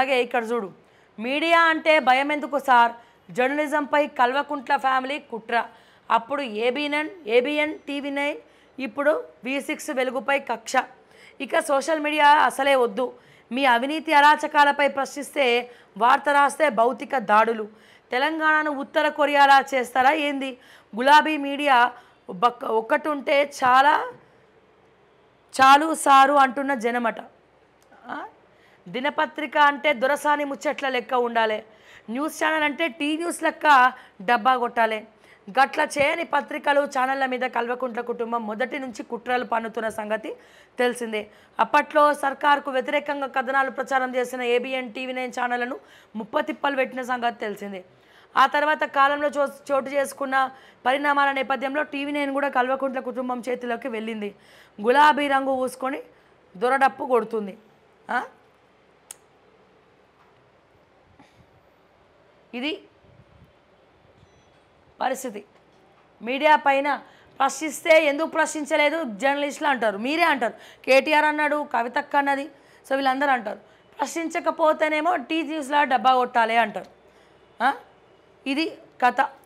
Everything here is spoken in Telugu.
అలాగే ఇక్కడ చూడు మీడియా అంటే భయం ఎందుకు సార్ జర్నలిజంపై కల్వకుంట్ల ఫ్యామిలీ కుట్ర అప్పుడు ఏబిఎన్ ఏబిఎన్ టీవీ నైన్ ఇప్పుడు వి సిక్స్ వెలుగుపై కక్ష ఇక సోషల్ మీడియా అసలే వద్దు మీ అవినీతి అరాచకాలపై ప్రశ్నిస్తే వార్త రాస్తే భౌతిక దాడులు తెలంగాణను ఉత్తర కొరియాలా చేస్తారా ఏంది గులాబీ మీడియా బక్క ఒక్కటి ఉంటే చాలా చాలు సారు అంటున్న జనమట ఆ? దినపత్రిక అంటే దొరసాని ముచ్చట్ల లెక్క ఉండాలి న్యూస్ ఛానల్ అంటే టీ న్యూస్ లెక్క డబ్బా కొట్టాలి గట్ల చేయని పత్రికలు ఛానళ్ళ మీద కల్వకుంట్ల కుటుంబం మొదటి నుంచి కుట్రలు పన్నుతున్న సంగతి తెలిసిందే అప్పట్లో సర్కార్కు వ్యతిరేకంగా కథనాలు ప్రచారం చేసిన ఏబిఎన్ టీవీ నైన్ ఛానళ్లను ముప్పతిప్పలు పెట్టిన సంగతి తెలిసిందే ఆ తర్వాత కాలంలో చో చోటు చేసుకున్న పరిణామాల నేపథ్యంలో టీవీ నైన్ కూడా కల్వకుంట్ల కుటుంబం చేతిలోకి వెళ్ళింది గులాబీ రంగు పూసుకొని దొరడప్పు కొడుతుంది ఆ? ఇది పరిస్థితి మీడియా పైన ప్రశ్నిస్తే ఎందుకు ప్రశ్నించలేదు జర్నలిస్టులు అంటారు మీరే అంటారు కేటీఆర్ అన్నాడు కవితక్క అన్నది సో వీళ్ళందరూ అంటారు ప్రశ్నించకపోతేనేమో టీ న్యూస్లా డబ్బా కొట్టాలి అంటారు ఆ? ఇది కథ